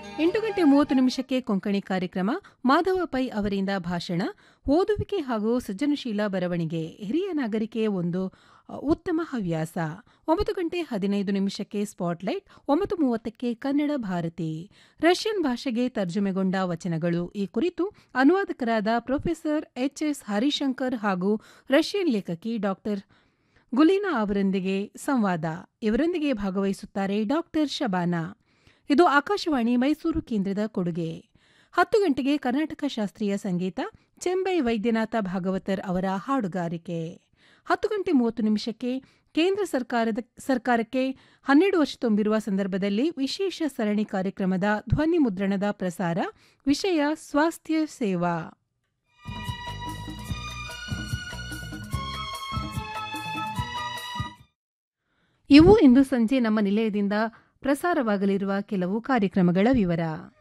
ಎಂಟು ಗಂಟೆ ಮೂವತ್ತು ನಿಮಿಷಕ್ಕೆ ಕೊಂಕಣಿ ಕಾರ್ಯಕ್ರಮ ಮಾಧವ ಪೈ ಅವರಿಂದ ಭಾಷಣ ಓದುವಿಕೆ ಹಾಗೂ ಸೃಜನಶೀಲ ಬರವಣಿಗೆ ಹಿರಿಯ ನಾಗರಿಕೆ ಒಂದು ಅ, ಉತ್ತಮ ಹವ್ಯಾಸ ಒಂಬತ್ತು ಗಂಟೆ ಹದಿನೈದು ನಿಮಿಷಕ್ಕೆ ಸ್ಪಾಟ್ಲೈಟ್ ಒಂಬತ್ತು ಮೂವತ್ತಕ್ಕೆ ಕನ್ನಡ ಭಾರತಿ ರಷ್ಯನ್ ಭಾಷೆಗೆ ತರ್ಜುಮೆಗೊಂಡ ವಚನಗಳು ಈ ಕುರಿತು ಅನುವಾದಕರಾದ ಪ್ರೊಫೆಸರ್ ಎಚ್ ಎಸ್ ಹರಿಶಂಕರ್ ಹಾಗೂ ರಷ್ಯನ್ ಲೇಖಕಿ ಡಾಕ್ಟರ್ ಗುಲೀನಾ ಅವರೊಂದಿಗೆ ಸಂವಾದ ಇವರೊಂದಿಗೆ ಭಾಗವಹಿಸುತ್ತಾರೆ ಡಾಕ್ಟರ್ ಶಬಾನಾ ಇದು ಆಕಾಶವಾಣಿ ಮೈಸೂರು ಕೇಂದ್ರದ ಕೊಡುಗೆ ಹತ್ತು ಗಂಟೆಗೆ ಕರ್ನಾಟಕ ಶಾಸ್ತ್ರೀಯ ಸಂಗೀತ ಚೆಂಬೈ ವೈದ್ಯನಾಥ ಭಾಗವತರ್ ಅವರ ಹಾಡುಗಾರಿಕೆ ಹತ್ತು ಗಂಟೆ ಮೂವತ್ತು ನಿಮಿಷಕ್ಕೆ ಕೇಂದ್ರ ಸರ್ಕಾರದ ಸರ್ಕಾರಕ್ಕೆ ಹನ್ನೆರಡು ವರ್ಷ ತುಂಬಿರುವ ಸಂದರ್ಭದಲ್ಲಿ ವಿಶೇಷ ಸರಣಿ ಕಾರ್ಯಕ್ರಮದ ಧ್ವನಿ ಮುದ್ರಣದ ಪ್ರಸಾರ ವಿಷಯ ಸ್ವಾಸ್ಥ್ಯ ಸೇವಾ ಇವು ಇಂದು ಸಂಜೆ ನಮ್ಮ ನಿಲಯದಿಂದ ಪ್ರಸಾರವಾಗಲಿರುವ ಕೆಲವು ಕಾರ್ಯಕ್ರಮಗಳ ವಿವರ